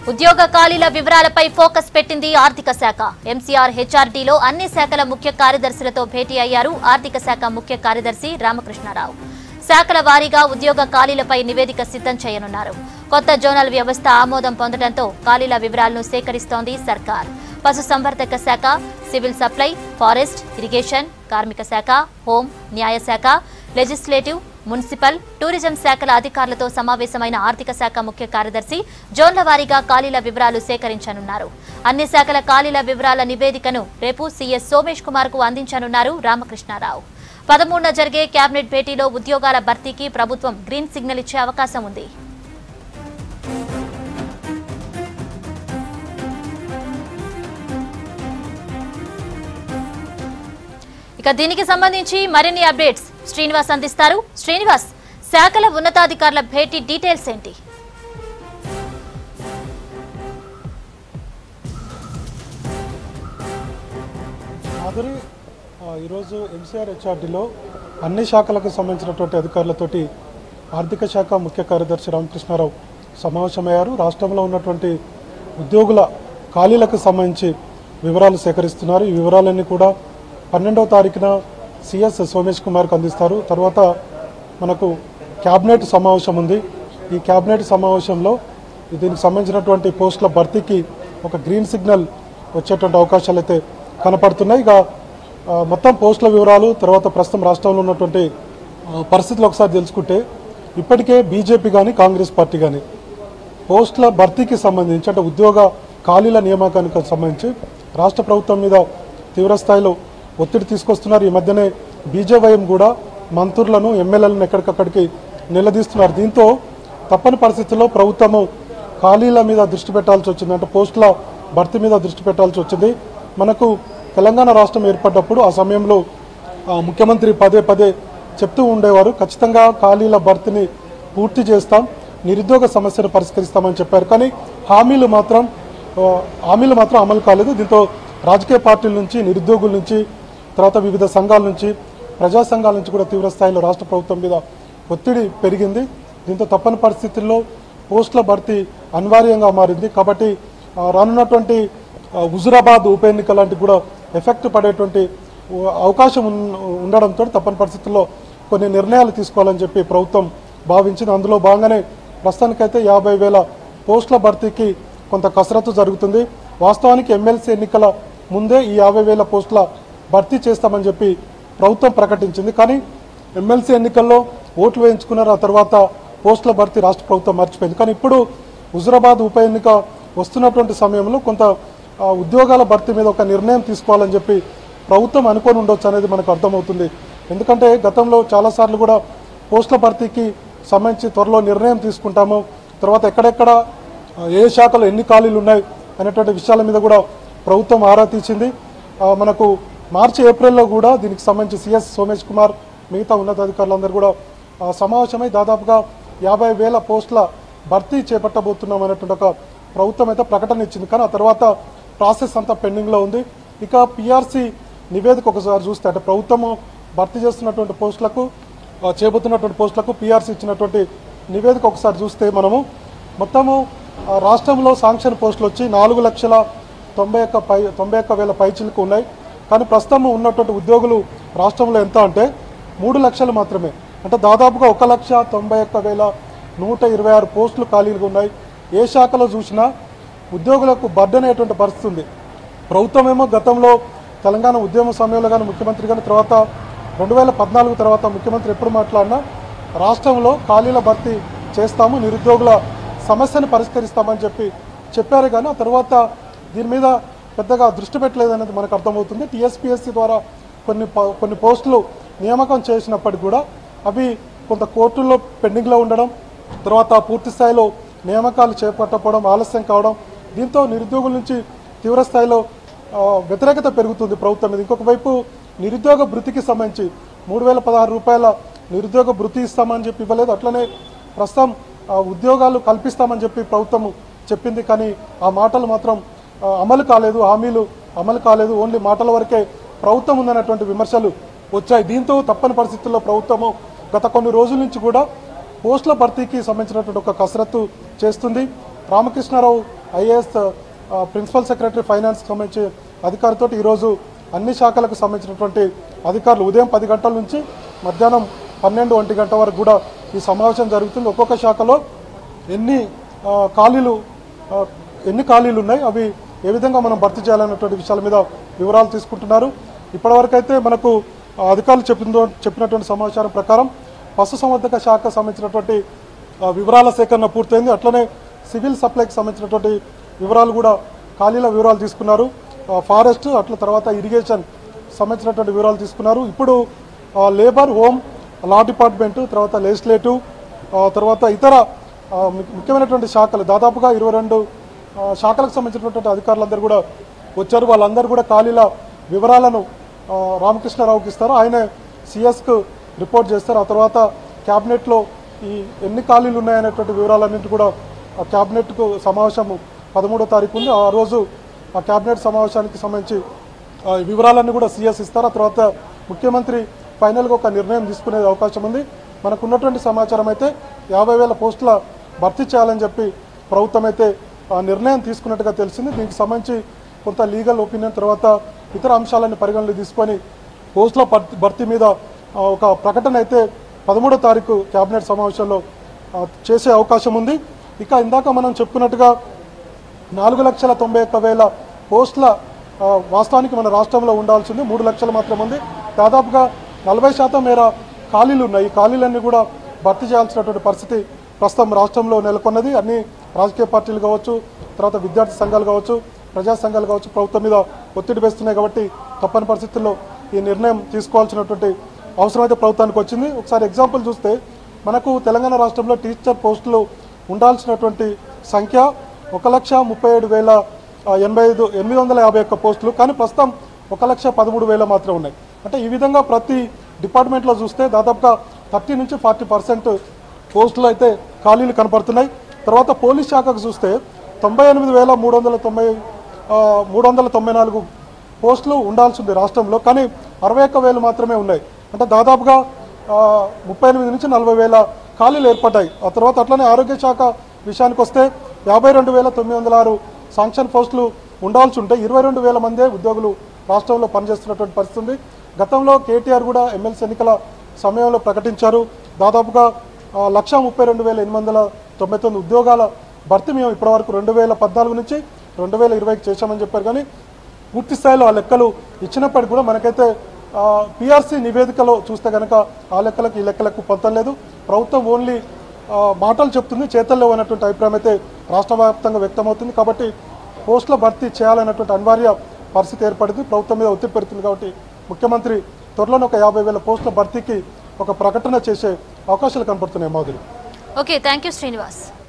ఉద్యోగ ఖాళీల వివరాలపై ఫోకస్ పెట్టింది ఆర్థిక శాఖ ఎంసీఆర్ హెచ్ఆర్డీలో అన్ని శాఖల ముఖ్య కార్యదర్శులతో భేటీ అయ్యారు ఆర్థిక శాఖ ముఖ్య కార్యదర్శి రామకృష్ణారావు శాఖల వారీగా ఉద్యోగ ఖాళీలపై నివేదిక సిద్ధం చేయనున్నారు కొత్త జోనల్ వ్యవస్థ ఆమోదం పొందడంతో ఖాళీల వివరాలను సేకరిస్తోంది సర్కార్ పశుసంవర్ధక శాఖ సివిల్ సప్లై ఫారెస్ట్ ఇరిగేషన్ కార్మిక శాఖ హోం న్యాయశాఖ లెజిస్లేటివ్ మున్సిపల్ టూరిజం శాఖల అధికారులతో సమావేశమైన ఆర్థిక శాఖ ముఖ్య కార్యదర్శి జోన్ల వారీగా ఖాళీల వివరాలు సేకరించనున్నారు అన్ని శాఖల ఖాళీల వివరాల నివేదికను రేపు సీఎస్ సోమేష్ కుమార్ కు అందించనున్నారు రామకృష్ణారావు పదమూడున జరిగే కేబినెట్ భేటీలో ఉద్యోగాల భర్తీకి ప్రభుత్వం గ్రీన్ సిగ్నల్ ఇచ్చే అవకాశం ఉంది ఇక దీనికి సంబంధించి మరిన్ని అప్డేట్స్ శ్రీనివాస్ అందిస్తారు శ్రీనివాస్ శాఖల ఉన్నతాధికారుల భేటీ డీటెయిల్స్ ఏంటి మాధురి ఆ, ఈరోజు ఎంసీఆర్ హెచ్ఆర్డీలో అన్ని శాఖలకు సంబంధించినటువంటి అధికారులతోటి ఆర్థిక శాఖ ముఖ్య కార్యదర్శి రామకృష్ణారావు సమావేశమయ్యారు రాష్ట్రంలో ఉన్నటువంటి ఉద్యోగుల ఖాళీలకు సంబంధించి వివరాలు సేకరిస్తున్నారు ఈ వివరాలన్నీ కూడా పన్నెండవ తారీఖున సిఎస్ సోమేష్ కుమార్కి అందిస్తారు తర్వాత మనకు క్యాబినెట్ సమావేశం ఉంది ఈ క్యాబినెట్ సమావేశంలో దీనికి సంబంధించినటువంటి పోస్టుల భర్తీకి ఒక గ్రీన్ సిగ్నల్ వచ్చేటువంటి అవకాశాలు అయితే కనపడుతున్నాయి ఇక ఆ, మొత్తం పోస్టుల వివరాలు తర్వాత ప్రస్తుతం రాష్ట్రంలో ఉన్నటువంటి ఆ, పరిస్థితులు ఒకసారి తెలుసుకుంటే ఇప్పటికే బీజేపీ కానీ కాంగ్రెస్ పార్టీ కానీ పోస్టుల భర్తీకి సంబంధించి అంటే ఉద్యోగ ఖాళీల నియామకానికి సంబంధించి రాష్ట్ర ప్రభుత్వం మీద తీవ్రస్థాయిలో ఒత్తిడి తీసుకొస్తున్నారు ఈ మధ్యనే బీజేవైఎం కూడా మంత్రులను ఎమ్మెల్యేలను ఎక్కడికక్కడికి నిలదీస్తున్నారు దీంతో తప్పని పరిస్థితుల్లో ప్రభుత్వము ఖాళీల మీద దృష్టి పెట్టాల్సి వచ్చింది అంటే పోస్టుల భర్తీ మీద దృష్టి పెట్టాల్సి వచ్చింది మనకు తెలంగాణ రాష్ట్రం ఏర్పడ్డప్పుడు ఆ సమయంలో ఆ, ముఖ్యమంత్రి పదే పదే చెప్తూ ఉండేవారు ఖచ్చితంగా ఖాళీల భర్తీని పూర్తి చేస్తాం నిరుద్యోగ సమస్యను పరిష్కరిస్తామని చెప్పారు కానీ హామీలు మాత్రం ఆ, హామీలు మాత్రం అమలు కాలేదు దీంతో రాజకీయ పార్టీల నుంచి నిరుద్యోగుల నుంచి తర్వాత వివిధ సంఘాల నుంచి ప్రజా సంఘాల నుంచి కూడా తీవ్ర స్థాయిలో రాష్ట్ర ప్రభుత్వం మీద ఒత్తిడి పెరిగింది దీంతో తప్పని పరిస్థితుల్లో పోస్టుల భర్తీ అనివార్యంగా మారింది కాబట్టి ఆ, రానున్నటువంటి ఆ, హుజురాబాద్ ఉప ఎన్నిక లాంటి కూడా ఎఫెక్ట్ పడేటువంటి ఉ- అవకాశం ఉన్- ఉండడంతో తప్పని పరిస్థితుల్లో కొన్ని నిర్ణయాలు తీసుకోవాలని చెప్పి ప్రభుత్వం భావించింది అందులో భాగంగానే ప్రస్తుతానికైతే యాభై వేల పోస్టుల భర్తీకి కొంత కసరత్తు జరుగుతుంది వాస్తవానికి ఎమ్మెల్సీ ఎన్నికల ముందే ఈ యాభై వేల పోస్టుల భర్తీ చేస్తామని చెప్పి ప్రభుత్వం ప్రకటించింది కానీ ఎమ్మెల్సీ ఎన్నికల్లో ఓట్లు వేయించుకున్నారు ఆ తర్వాత పోస్టుల భర్తీ రాష్ట్ర ప్రభుత్వం మర్చిపోయింది కానీ ఇప్పుడు హుజురాబాద్ ఉప ఎన్నిక వస్తున్నటువంటి సమయంలో కొంత ఆ, ఉద్యోగాల భర్తీ మీద ఒక నిర్ణయం తీసుకోవాలని చెప్పి ప్రభుత్వం అనుకొని ఉండొచ్చు అనేది మనకు అర్థమవుతుంది ఎందుకంటే గతంలో చాలాసార్లు కూడా పోస్టుల భర్తీకి సంబంధించి త్వరలో నిర్ణయం తీసుకుంటాము తర్వాత ఎక్కడెక్కడ ఆ, ఏ శాఖలో ఎన్ని ఖాళీలు ఉన్నాయి అనేటువంటి విషయాల మీద కూడా ప్రభుత్వం ఆరా తీసింది ఆ, మనకు మార్చి ఏప్రిల్లో కూడా దీనికి సంబంధించి సిఎస్ సోమేష్ కుమార్ మిగతా ఉన్నతాధికారులందరూ కూడా ఆ, సమావేశమై దాదాపుగా యాభై వేల పోస్టుల భర్తీ చేపట్టబోతున్నాం అనేటువంటి ఒక ప్రభుత్వం అయితే ప్రకటన ఇచ్చింది కానీ ఆ తర్వాత ప్రాసెస్ అంతా పెండింగ్లో ఉంది ఇక పిఆర్సీ నివేదిక ఒకసారి చూస్తే అంటే ప్రభుత్వము భర్తీ చేస్తున్నటువంటి పోస్టులకు ఆ, చేయబోతున్నటువంటి పోస్టులకు పిఆర్సీ ఇచ్చినటువంటి నివేదిక ఒకసారి చూస్తే మనము మొత్తము ఆ, రాష్ట్రంలో శాంక్షన్ పోస్టులు వచ్చి నాలుగు లక్షల తొంభై ఒక్క పై తొంభై ఒక్క వేల పైచిలకు ఉన్నాయి కానీ ప్రస్తుతం ఉన్నటువంటి ఉద్యోగులు రాష్ట్రంలో ఎంత అంటే మూడు లక్షలు మాత్రమే అంటే దాదాపుగా ఒక లక్ష తొంభై ఒక్క వేల నూట ఇరవై ఆరు పోస్టులు ఖాళీలుగా ఉన్నాయి ఏ శాఖలో చూసినా ఉద్యోగులకు బర్డెన్ అయ్యేటువంటి పరిస్థితి ఉంది ప్రభుత్వం ఏమో గతంలో తెలంగాణ ఉద్యమ సమయంలో కానీ ముఖ్యమంత్రి కానీ తర్వాత రెండు వేల పద్నాలుగు తర్వాత ముఖ్యమంత్రి ఎప్పుడు మాట్లాడినా రాష్ట్రంలో ఖాళీల భర్తీ చేస్తాము నిరుద్యోగుల సమస్యను పరిష్కరిస్తామని చెప్పి చెప్పారు కానీ ఆ తర్వాత దీని మీద పెద్దగా దృష్టి పెట్టలేదనేది మనకు అర్థమవుతుంది టీఎస్పీఎస్సీ ద్వారా కొన్ని ప- కొన్ని పోస్టులు నియామకం చేసినప్పటికీ కూడా అవి కొంత కోర్టుల్లో పెండింగ్లో ఉండడం తర్వాత పూర్తి స్థాయిలో నియామకాలు చేపట్టకపోవడం ఆలస్యం కావడం దీంతో నిరుద్యోగుల నుంచి తీవ్ర స్థాయిలో ఆ, వ్యతిరేకత పెరుగుతుంది ప్రభుత్వం మీద ఇంకొక వైపు నిరుద్యోగ భృతికి సంబంధించి మూడు వేల పదహారు రూపాయల నిరుద్యోగ భృతి ఇస్తామని చెప్పి ఇవ్వలేదు అట్లనే ప్రస్తుతం ఆ, ఉద్యోగాలు కల్పిస్తామని చెప్పి ప్రభుత్వం చెప్పింది కానీ ఆ మాటలు మాత్రం ఆ, అమలు కాలేదు హామీలు అమలు కాలేదు ఓన్లీ మాటల వరకే ప్రభుత్వం ఉందన్నటువంటి విమర్శలు వచ్చాయి దీంతో తప్పని పరిస్థితుల్లో ప్రభుత్వము గత కొన్ని రోజుల నుంచి కూడా పోస్టుల భర్తీకి సంబంధించినటువంటి ఒక కసరత్తు చేస్తుంది Ramakrishna Rao IAS principal secretary finance సంబంధించి అధికారితో ఈరోజు అన్ని శాఖలకు సంబంధించినటువంటి అధికారులు ఉదయం పది గంటల నుంచి మధ్యాహ్నం పన్నెండు ఒంటి గంట వరకు కూడా ఈ సమావేశం జరుగుతుంది ఒక్కొక్క శాఖలో ఎన్ని ఆ, ఖాళీలు ఆ, ఎన్ని ఖాళీలు ఉన్నాయి అవి ఏ విధంగా మనం భర్తీ చేయాలన్నటువంటి విషయాల మీద వివరాలు తీసుకుంటున్నారు ఇప్పటివరకు అయితే మనకు ఆ, అధికారులు చెప్పిన చెప్పినటువంటి సమాచారం ప్రకారం పశుసంవర్ధక శాఖకు సంబంధించినటువంటి ఆ, వివరాల సేకరణ పూర్తయింది అట్లనే సివిల్ సప్లైకి సంబంధించినటువంటి వివరాలు కూడా ఖాళీల వివరాలు తీసుకున్నారు ఆ, ఫారెస్ట్ అట్ల తర్వాత ఇరిగేషన్ సంబంధించినటువంటి వివరాలు తీసుకున్నారు ఇప్పుడు ఆ, లేబర్ హోమ్ లా డిపార్ట్మెంటు తర్వాత లెజిస్లేటివ్ ఆ, తర్వాత ఇతర ఆ, ము- ముఖ్యమైనటువంటి శాఖలు దాదాపుగా ఇరవై రెండు ఆ, శాఖలకు సంబంధించినటువంటి అధికారులందరూ కూడా వచ్చారు వాళ్ళందరూ కూడా ఖాళీల వివరాలను ఆ, రామకృష్ణారావుకి ఇస్తారు ఆయన సిఎస్కు రిపోర్ట్ చేస్తారు ఆ తర్వాత క్యాబినెట్లో ఈ ఎన్ని ఖాళీలు ఉన్నాయనేటువంటి వివరాలన్నింటి కూడా ఆ క్యాబినెట్కు సమావేశం పదమూడో తారీఖు ఉంది ఆ రోజు ఆ క్యాబినెట్ సమావేశానికి సంబంధించి ఆ, ఈ వివరాలన్నీ కూడా సీఎస్ ఇస్తారు ఆ తర్వాత ముఖ్యమంత్రి ఫైనల్గా ఒక నిర్ణయం తీసుకునే అవకాశం ఉంది మనకు ఉన్నటువంటి సమాచారం అయితే యాభై వేల పోస్టుల భర్తీ చేయాలని చెప్పి ప్రభుత్వం అయితే ఆ నిర్ణయం తీసుకున్నట్టుగా తెలిసింది దీనికి సంబంధించి కొంత లీగల్ ఒపీనియన్ తర్వాత ఇతర అంశాలను పరిగణలో తీసుకొని పోస్టుల భర్తీ భర్తీ మీద ఆ, ఒక ప్రకటన అయితే పదమూడో తారీఖు కేబినెట్ సమావేశంలో ఆ, చేసే అవకాశం ఉంది ఇక ఇందాక మనం చెప్పుకున్నట్టుగా నాలుగు లక్షల తొంభై ఒక్క వేల పోస్టుల ఆ, వాస్తవానికి మన రాష్ట్రంలో ఉండాల్సింది మూడు లక్షలు మాత్రం ఉంది దాదాపుగా నలభై శాతం మేర ఖాళీలు ఉన్నాయి ఈ ఖాళీలన్నీ కూడా భర్తీ చేయాల్సినటువంటి పరిస్థితి ప్రస్తుతం రాష్ట్రంలో నెలకొన్నది అన్ని రాజకీయ పార్టీలు కావచ్చు తర్వాత విద్యార్థి సంఘాలు కావచ్చు ప్రజా సంఘాలు కావచ్చు ప్రభుత్వం మీద ఒత్తిడి వేస్తున్నాయి కాబట్టి తప్పని పరిస్థితుల్లో ఈ నిర్ణయం తీసుకోవాల్సినటువంటి అవసరం అయితే ప్రభుత్వానికి వచ్చింది ఒకసారి ఎగ్జాంపుల్ చూస్తే మనకు తెలంగాణ రాష్ట్రంలో టీచర్ పోస్టులు ఉండాల్సినటువంటి సంఖ్య ఒక లక్ష ముప్పై ఏడు వేల ఆ, ఎనభై ఐదు ఎనిమిది వందల యాభై ఒక్క పోస్టులు కానీ ప్రస్తుతం ఒక లక్ష పదమూడు వేల మాత్రం ఉన్నాయి అంటే ఈ విధంగా ప్రతి డిపార్ట్మెంట్లో చూస్తే దాదాపుగా థర్టీ నుంచి ఫార్టీ పర్సెంట్ పోస్టులు అయితే ఖాళీలు కనపడుతున్నాయి తర్వాత పోలీస్ శాఖకు చూస్తే తొంభై ఎనిమిది వేల మూడు వందల తొంభై ఆ, మూడు వందల తొంభై నాలుగు పోస్టులు ఉండాల్సి ఉంది రాష్ట్రంలో కానీ అరవై ఒక్క వేలు మాత్రమే ఉన్నాయి అంటే దాదాపుగా ఆ, ముప్పై ఎనిమిది నుంచి నలభై వేల ఖాళీలు ఏర్పడ్డాయి ఆ తర్వాత అట్లనే ఆరోగ్య శాఖ విషయానికి వస్తే యాభై రెండు వేల తొమ్మిది వందల ఆరు శాంక్షన్ పోస్టులు ఉండాల్సి ఉంటే ఇరవై రెండు వేల మందే ఉద్యోగులు రాష్ట్రంలో పనిచేస్తున్నటువంటి పరిస్థితి ఉంది గతంలో కేటీఆర్ కూడా ఎమ్మెల్సీ ఎన్నికల సమయంలో ప్రకటించారు దాదాపుగా ఆ, లక్ష ముప్పై రెండు వేల ఎనిమిది వందల తొంభై తొమ్మిది ఉద్యోగాల భర్తీ మేము ఇప్పటివరకు రెండు వేల పద్నాలుగు నుంచి రెండు వేల ఇరవైకి చేశామని చెప్పారు కానీ పూర్తి స్థాయిలో ఆ లెక్కలు ఇచ్చినప్పటికీ కూడా మనకైతే పిఆర్సీ నివేదికలో చూస్తే కనుక ఆ లెక్కలకు ఈ లెక్కలకు పొంతం లేదు ప్రభుత్వం ఓన్లీ ఆ, మాటలు చెప్తుంది చేతల్లో ఉన్నటువంటి అభిప్రాయం అయితే రాష్ట్ర వ్యాప్తంగా వ్యక్తమవుతుంది కాబట్టి పోస్టుల భర్తీ చేయాలన్నటువంటి అనివార్య పరిస్థితి ఏర్పడింది ప్రభుత్వం మీద ఒత్తిడి పెడుతుంది కాబట్టి ముఖ్యమంత్రి త్వరలోనే ఒక యాభై వేల పోస్టుల భర్తీకి ఒక ప్రకటన చేసే అవకాశాలు కనపడుతున్నాయి Madhuri okay thank you Srinivas